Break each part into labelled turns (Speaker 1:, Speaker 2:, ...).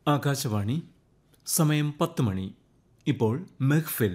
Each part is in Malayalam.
Speaker 1: ആകാശവാണി സമയം പത്ത് മണി ഇപ്പോൾ മെഹ്ഫിൽ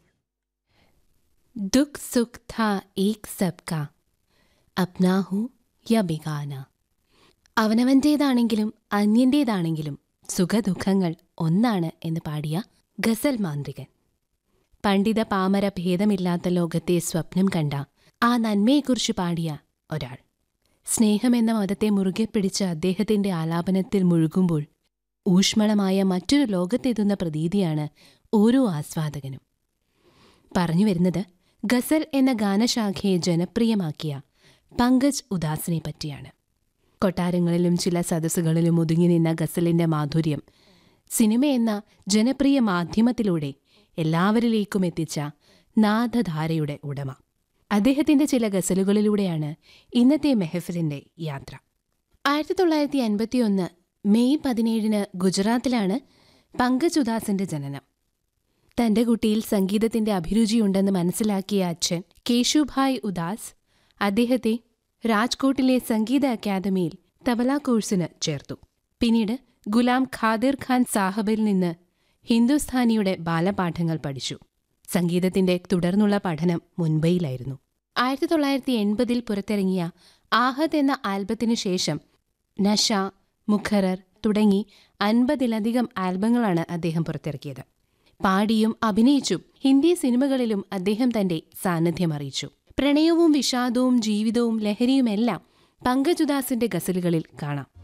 Speaker 2: दुख सुख था एक सबका അപ്നാ ഹൂ യ ബിഗാന അവനവൻ്റേതാണെങ്കിലും അന്യൻ്റേതാണെങ്കിലും സുഖദുഃഖങ്ങൾ ഒന്നാണ് എന്ന് പാടിയ ഗസൽ മാന്ത്രികൻ പണ്ഡിത പാമര ഭേദമില്ലാത്ത ലോകത്തെ സ്വപ്നം കണ്ട ആ നന്മയെക്കുറിച്ച് പാടിയ ഒരാൾ സ്നേഹമെന്ന മതത്തെ മുറുകെ പിടിച്ച അദ്ദേഹത്തിന്റെ ആലാപനത്തിൽ മുഴുകുമ്പോൾ ഊഷ്മളമായ മറ്റൊരു ലോകത്തെത്തുന്ന പ്രതീതിയാണ് ഓരോ ആസ്വാദകനും പറഞ്ഞു വരുന്നത് ഗസൽ എന്ന ഗാനശാഖയെ ജനപ്രിയമാക്കിയ പങ്കജ് ഉദാസിനെ പറ്റിയാണ് കൊട്ടാരങ്ങളിലും ചില സദസ്സുകളിലും ഒതുങ്ങി നിന്ന ഗസലിന്റെ മാധുര്യം സിനിമ എന്ന ജനപ്രിയ മാധ്യമത്തിലൂടെ എല്ലാവരിലേക്കും എത്തിച്ച നാദധാരയുടെ ഉടമ അദ്ദേഹത്തിന്റെ ചില ഗസലുകളിലൂടെയാണ് ഇന്നത്തെ മെഹഫിലിന്റെ യാത്ര ആയിരത്തി തൊള്ളായിരത്തി അൻപത്തിയൊന്ന് മെയ് പതിനേഴിന് ഗുജറാത്തിലാണ് പങ്കജ് ഉദാസിന്റെ ജനനം തന്റെ കുട്ടിയിൽ സംഗീതത്തിന്റെ അഭിരുചിയുണ്ടെന്ന് മനസ്സിലാക്കിയ അച്ഛൻ കേശുഭായ് ഉദാസ് അദ്ദേഹത്തെ രാജ്കോട്ടിലെ സംഗീത അക്കാദമിയിൽ തബല കോഴ്സിന് ചേർത്തു പിന്നീട് ഗുലാം ഖാദിർ ഖാൻ സാഹബിൽ നിന്ന് ഹിന്ദുസ്ഥാനിയുടെ ബാലപാഠങ്ങൾ പഠിച്ചു സംഗീതത്തിന്റെ തുടർന്നുള്ള പഠനം മുംബൈയിലായിരുന്നു ആയിരത്തി തൊള്ളായിരത്തി എൺപതിൽ പുറത്തിറങ്ങിയ ആഹത് എന്ന ആൽബത്തിനു ശേഷം നഷ മുഖറർ തുടങ്ങി അൻപതിലധികം ആൽബങ്ങളാണ് അദ്ദേഹം പുറത്തിറക്കിയത് പാടിയും അഭിനയിച്ചും ഹിന്ദി സിനിമകളിലും അദ്ദേഹം തന്റെ സാന്നിധ്യം അറിയിച്ചു പ്രണയവും വിഷാദവും ജീവിതവും ലഹരിയുമെല്ലാം പങ്കജുദാസിന്റെ ഗസലുകളിൽ കാണാം